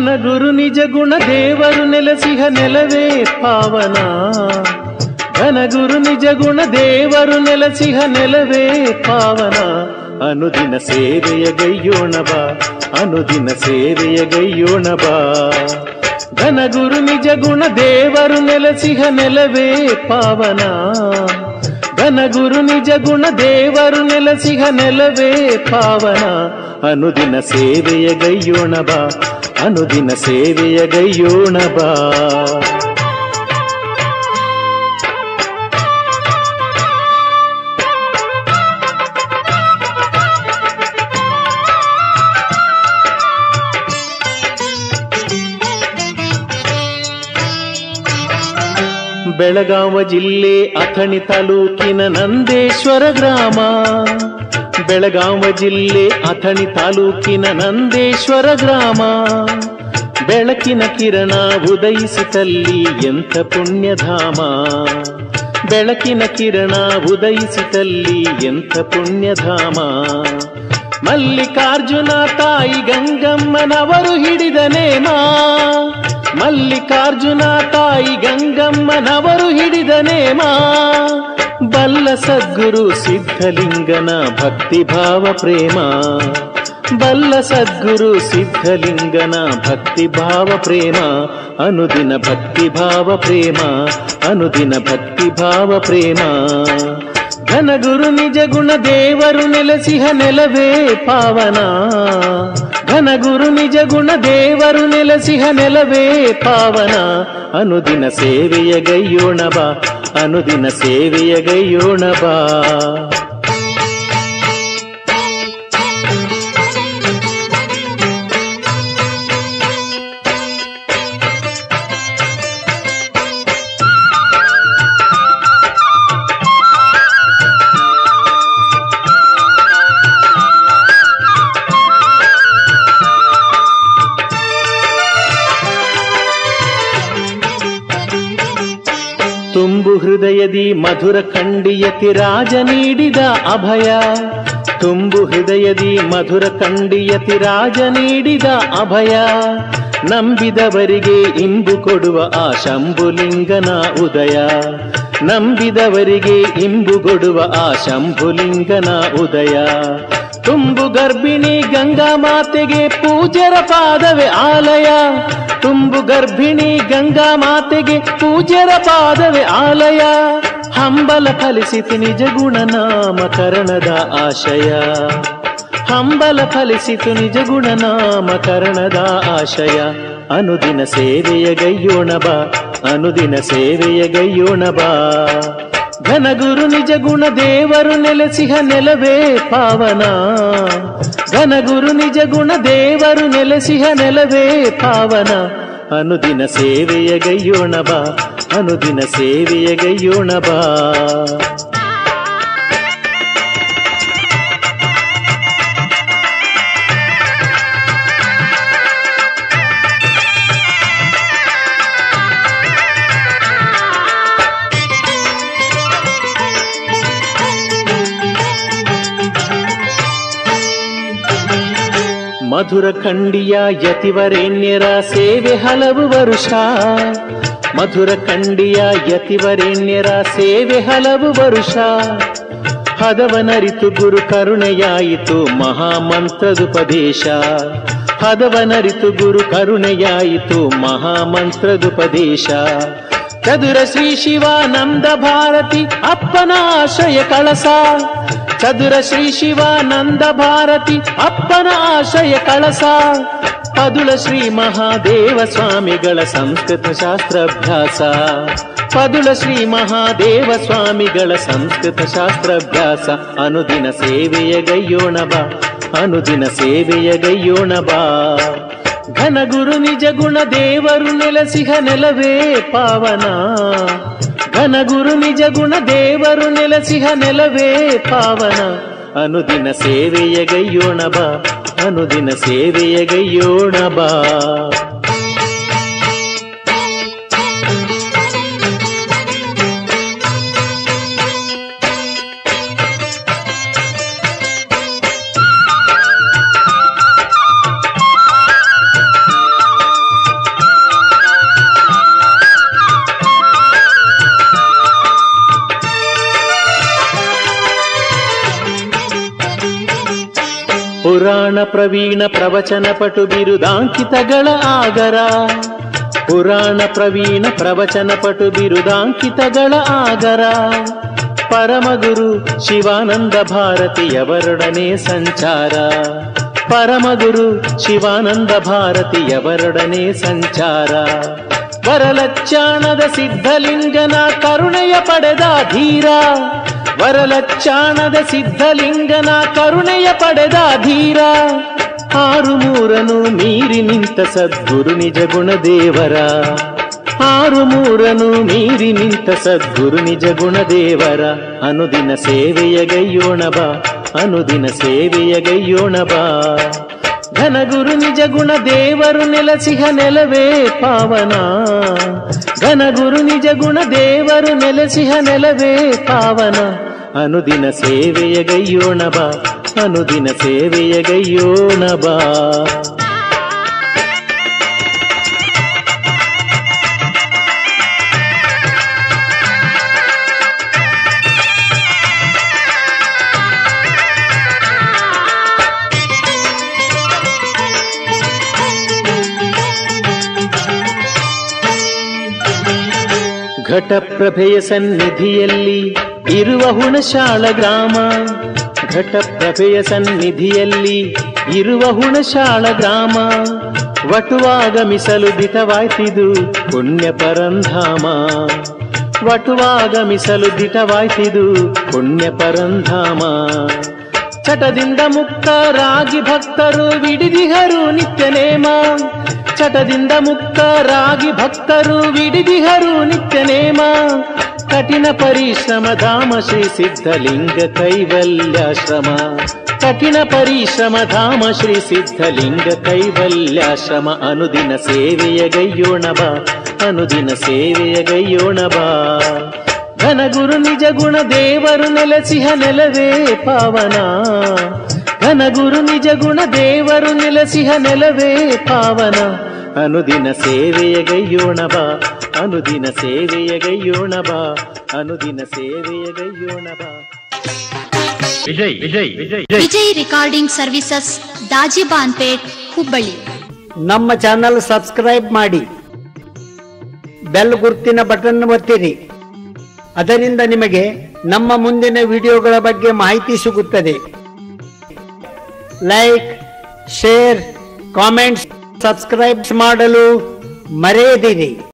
ಘನಗುರು ನಿಜ ಗುಣ ದೇವರು ನೆಲೆಸಿಹ ನೆಲವೇ ಪಾವನ ಘನಗುರು ನಿಜ ಗುಣ ದೇವರು ನೆಲೆಸಿಹ ನೆಲವೇ ಪಾವನ ಅನುದಿನ ಸೇವೆಯ ಗೈಯೋಣ ಬಾ ಅನುದಿನ ಸೇವೆಯ ಗೈಯೋಣ ಬಾ ಘನಗುರು ನಿಜ ಗುಣ ದೇವರು ನೆಲೆಸಿಹ ನೆಲವೇ ಪಾವನ ಘನಗುರು ನಿಜ ಗುಣ ದೇವರು ನೆಲೆಸಿಹ ನೆಲವೇ ಪಾವನ ಅನುದಿನ ಸೇವೆಯ ಗೈಯೋಣ ಬಾ ಅನುದಿನ ಸೇವೆಯ ಗೈಯೋಣ ಬಾ ಬೆಳಗಾವ ಜಿಲ್ಲೆ ಅಥಣಿ ತಾಲೂಕಿನ ನಂದೇಶ್ವರ ಗ್ರಾಮ ಬೆಳಗಾವ ಜಿಲ್ಲೆ ಅಥಣಿ ತಾಲೂಕಿನ ನಂದೇಶ್ವರ ಗ್ರಾಮ ಬೆಳಕಿನ ಕಿರಣ ಉದಯಿಸಿತಲ್ಲಿ ಎಂಥ ಪುಣ್ಯಧಾಮ ಬೆಳಕಿನ ಕಿರಣ ಉದಯಿಸಿತಲ್ಲಿ ಎಂಥ ಪುಣ್ಯಧಾಮ ಮಲ್ಲಿಕಾರ್ಜುನ ತಾಯಿ ಗಂಗಮ್ಮನವರು ಹಿಡಿದ ನೇಮ ಮಲ್ಲಿಕಾರ್ಜುನ ತಾಯಿ ಗಂಗಮ್ಮನವರು ಹಿಡಿದ ನೇಮ ಬಲ್ಲ ಸದ್ಗುರು ಸಿದ್ಧಲಿಂಗನ ಭಕ್ತಿಭಾವ ಪ್ರೇಮ ಬಲ್ಲ ಸದ್ಗುರು ಸಿದ್ಧಲಿಂಗನ ಭಕ್ತಿಭಾವ ಪ್ರೇಮ ಅನುದಿನ ಭಕ್ತಿಭಾವ ಪ್ರೇಮ ಅನುದಿನ ಭಕ್ತಿಭಾವ ಪ್ರೇಮ ಘನಗುರು ನಿಜ ಗುಣ ದೇವರು ನೆಲೆಸಿಹ ನೆಲವೇ ಪಾವನ ಘನಗುರು ನಿಜ ಗುಣ ದೇವರು ನೆಲೆಸಿಹ ನೆಲವೇ ಪಾವನ ಅನುದಿನ ಸೇವೆಯ ಗೈಯೋಣ ಬಾ ಅನುದಿನ ಸೇವೆಯ ಗೈಯೋಣ ಬಾ ತುಂಬು ಹೃದಯದಿ ಮಧುರ ಖಂಡಿಯತಿ ರಾಜ ನೀಡಿದ ಅಭಯ ತುಂಬು ಹೃದಯದಿ ಮಧುರ ಖಂಡಿಯತಿ ರಾಜ ನೀಡಿದ ಅಭಯ ನಂಬಿದವರಿಗೆ ಇಂಬು ಕೊಡುವ ಆ ಶಂಭುಲಿಂಗನ ಉದಯ ನಂಬಿದವರಿಗೆ ಇಂಬು ಕೊಡುವ ಆ ಶಂಭುಲಿಂಗನ ಉದಯ ತುಂಬು ಗರ್ಭಿಣಿ ಗಂಗಾ ಮಾತೆಗೆ ಪೂಜ್ಯರ ಪಾದವೇ ಆಲಯ ತುಂಬು ಗರ್ಭಿಣಿ ಗಂಗಾ ಮಾತೆಗೆ ಪೂಜ್ಯರ ಪಾದವೇ ಆಲಯ ಹಂಬಲ ಫಲಿಸಿತು ನಿಜ ಗುಣನಾಮಕರಣದ ಆಶಯ ಹಂಬಲ ಫಲಿಸಿತು ನಿಜ ಗುಣನಾಮಕರಣದ ಆಶಯ ಅನುದಿನ ಸೇವೆಯ ಗೈಯೋಣ ಬಾ ಅನುದಿನ ಸೇವೆಯ ಗೈಯೋಣ ಬಾ ಘನಗುರು ನಿಜ ಗುಣ ದೇವರು ನೆಲೆಸಿಹ ನೆಲವೇ ಪಾವನ ಘನಗುರು ನಿಜ ಗುಣ ದೇವರು ನೆಲೆಸಿಹ ನೆಲವೇ ಪಾವನ ಅನುದಿನ ಸೇವೆಯ ಗೈಯೋಣ ಬಾ ಅನುದಿನ ಸೇವೆಯ ಗೈಯೋಣ ಬಾ ಮಧುರ ಖಂಡಿಯ ಯತಿವರೇಣ್ಯರ ಸೇವೆ ಹಲವು ವರುಷ ಮಧುರ ಖಂಡಿಯ ಯತಿವರೇಣ್ಯರ ಸೇವೆ ಹಲವು ವರುಷ ಹದವನರಿತು ಗುರು ಕರುಣೆಯಾಯಿತು ಮಹಾಮಂತ್ರದುಪದೇಶ ಹದವನರಿತು ಗುರು ಕರುಣೆಯಾಯಿತು ಮಹಾಮಂತ್ರದುಪದೇಶ ಚದುರ ಶ್ರೀ ಶಿವಾನಂದ ಭಾರತಿ ಅಪ್ಪನ ಆಶಯ ಕಳಸ ಚದುರ ಶ್ರೀ ಶಿವಾನಂದ ಭಾರತಿ ಅಪ್ಪನ ಆಶಯ ಕಳಸ ಪದುಳ ಶ್ರೀ ಮಹಾದೇವ ಸ್ವಾಮಿಗಳ ಸಂಸ್ಕೃತ ಶಾಸ್ತ್ರಾಭ್ಯಾಸ ಪದುಳ ಶ್ರೀ ಮಹಾದೇವ ಸ್ವಾಮಿಗಳ ಸಂಸ್ಕೃತ ಶಾಸ್ತ್ರಾಭ್ಯಾಸ ಅನುದಿನ ಸೇವೆಯ ಗೈಯೋಣ ಬಾ ಅನುದಿನ ಸೇವೆಯ ಗೈಯೋಣ ಬಾ ಘನಗುರು ನಿಜ ಗುಣ ದೇವರು ನೆಲೆಸಿಹ ನೆಲವೇ ಪಾವನ ಘನಗುರು ನಿಜ ಗುಣ ದೇವರು ನೆಲೆಸಿಹ ನೆಲವೇ ಪಾವನ ಅನುದಿನ ಸೇವೆಯ ಗೈಯೋಣ ಬಾ ಅನುದಿನ ಸೇವೆಯ ಗೈಯೋಣ ಬಾ ಪುರಾಣ ಪ್ರವೀಣ ಪ್ರವಚನ ಪಟು ಬಿರುದಾಂಕಿತಗಳ ಆಗರ ಪುರಾಣ ಪ್ರವೀಣ ಪ್ರವಚನ ಪಟು ಬಿರುದಾಂಕಿತಗಳ ಆಗರ ಪರಮಗುರು ಶಿವಾನಂದ ಭಾರತಿಯವರೊಡನೆ ಸಂಚಾರ ಪರಮಗುರು ಶಿವಾನಂದ ಭಾರತಿಯವರೊಡನೆ ಸಂಚಾರ ವರಲಚ್ಚಾಣದ ಸಿದ್ಧಲಿಂಗನ ಕರುಣೆಯ ಪಡೆದ ಧೀರ ವರಲಚ್ಚಾಣದ ಸಿದ್ಧಲಿಂಗನ ಕರುಣೆಯ ಪಡೆದ ಧೀರ ಆರು ಮೂರನು ಮೀರಿ ನಿಂತ ಸದ್ಗುರು ನಿಜ ಗುಣದೇವರ ಆರು ಮೂರನು ಮೀರಿ ನಿಂತ ಸದ್ಗುರು ನಿಜ ಗುಣದೇವರ ಅನುದಿನ ಸೇವೆಯ ಗೈಯೋಣ ಬಾ ಅನುದಿನ ಸೇವೆಯ ಗೈಯೋಣ ಬಾ ಘನಗುರು ನಿಜ ಗುಣ ದೇವರು ನೆಲಸಿಹ ನೆಲವೇ ಪಾವನ ಘನಗುರು ನಿಜ ಗುಣ ದೇವರು ನೆಲೆಸಿಹ ನೆಲವೇ ಪಾವನ ಅನುದಿನ ಸೇವೆಯ ಗೈಯೋಣ ಬಾ ಅನುದಿನ ಸೇವೆಯ ಗೈಯೋಣ ಬಾ ಘಟಪ್ರಭೆಯ ಸನ್ನಿಧಿಯಲ್ಲಿ ಇರುವ ಹುಣಶಾಳ ಗ್ರಾಮ ಘಟಪ್ರಭೆಯ ಸನ್ನಿಧಿಯಲ್ಲಿ ಇರುವ ಹುಣಶಾಳ ಗ್ರಾಮ ವಟುವಾಗಮಿಸಲು ದಿಟವಾಯ್ತಿದು ಪುಣ್ಯ ಪರಂಧಾಮ ವಟುವಾಗಮಿಸಲು ದಿಟವಾಯ್ತಿದು ಪುಣ್ಯ ಪರಂಧಾಮ ಚಟದಿಂದ ಮುಕ್ತರಾಗಿ ಭಕ್ತರು ವಿಡಿದಿಹರು ನಿತ್ಯ ನೇಮ ಚಟದಿಂದ ಮುಕ್ತರಾಗಿ ಭಕ್ತರು ವಿಡಿದಿಹರು ನಿತ್ಯ ನೇಮ ಕಠಿಣ ಪರಿಶ್ರಮ ಧಾಮ ಶ್ರೀ ಸಿದ್ಧಲಿಂಗ ಕೈವಲ್ಯಾಶ್ರಮ ಕಠಿಣ ಪರಿಶ್ರಮ ಧಾಮ ಶ್ರೀ ಸಿದ್ಧಲಿಂಗ ಕೈವಲ್ಯಾಶ್ರಮ ಅನುದಿನ ಸೇವೆಯ ಗೈಯೋಣ ಬಾ ಅನುದಿನ ಸೇವೆಯ ಗೈಯೋಣ ಬಾ ಘನಗುರು ನಿಜ ಗುಣ ದೇವರು ನೆಲೆಸಿಹ ನೆಲವೇ ಪಾವನ ಘನಗುರು ನಿಜ ಗುಣ ದೇವರು ನೆಲೆಸಿಹ ನೆಲವೇ ಪಾವನ ಅನುದಿನ ಸೇವೆಯ ಗೈಯೋಣ ಬಾ ಅನುದಿನ ಸೇವೆಯ ಗೈಯೋಣ ಬಾ ಅನುದಿನ ಸೇವೆಯ ಗೈಯೋಣ ಬಾ ವಿಜಯ್ ವಿಜಯ್ ವಿಜಯ್ ವಿಜಯ್ ವಿಜಯ್ ರಿಕಾರ್ಡಿಂಗ್ ಸರ್ವಿಸಸ್ ದಾಜಿಬಾನ್ಪೇಟ್ ಹುಬ್ಬಳ್ಳಿ ನಮ್ಮ ಚಾನಲ್ ಸಬ್ಸ್ಕ್ರೈಬ್ ಮಾಡಿ ಬೆಲ್ ಗುರ್ತಿನ ಬಟನ್ ಒತ್ತಿರಿ ಅದರಿಂದ ನಿಮಗೆ ನಮ್ಮ ಮುಂದಿನ ವಿಡಿಯೋಗಳ ಬಗ್ಗೆ ಮಾಹಿತಿ ಸಿಗುತ್ತದೆ ಲೈಕ್ ಶೇರ್ ಕಾಮೆಂಟ್ಸ್ ಸಬ್ಸ್ಕ್ರೈಬ್ ಮಾಡಲು ಮರೆಯದಿರಿ